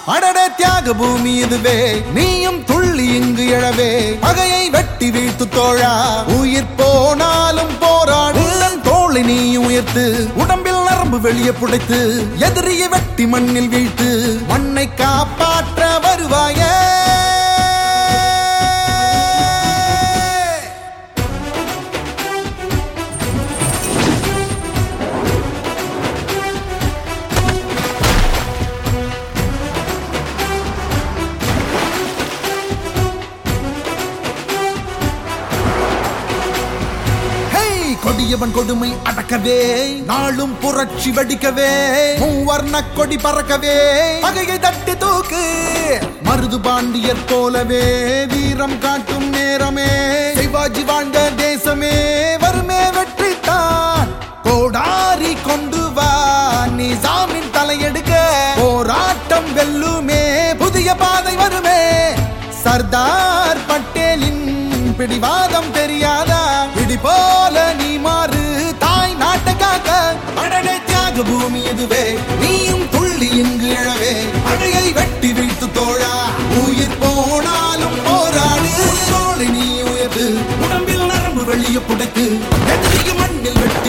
அடடே தியாக பூமி இதுவே நீயும் துள்ளி இங்கு எழவே பகையை வெட்டி வீழ்த்து தோழா உயிர் போனாலும் போராடு உந்தன் தோளை நீ உயர்த்து உடம்பில் நரம்பு வெளியே புடைத்து எதிரியை வெட்டி மண்ணில் வீழ்த்து மண்ணை காப்பாற்ற வருவாயே ஹேய் கொடியவன் கொடுமை அடக்கவே நாளும் புரட்சி வெடிக்கவே மூவர்ண கொடி பறக்கவே பகையை தட்டி தூக்கு மருது பாண்டியர் போலவே வீரம் காட்டும் நேரமே சிவாஜி வாழ்ந்த தேசமே வருமே வெற்றி தான் கோடாரி கொண்டு வா நிசாமின் தலையெடுக்க போராட்டம் வெல்லுமே புதிய பாதை வருமே சர்தார் பட்டேலின் பிடிவாதம் தெரியாதா பிடி போல நீ மாறு தாய் நாட்டுக்காக அடடே தியாக பூமி இதுவே நீயும் துள்ளி இங்கு எழவே அழையை வெட்டி வீழ்த்து தோழா உயிர் போனாலும் போராடு தோளை நீ உயர்த்து உடம்பில் நரம்பு வெளியே புடைத்து எதிரிக்கு மண்ணில் வெட்டி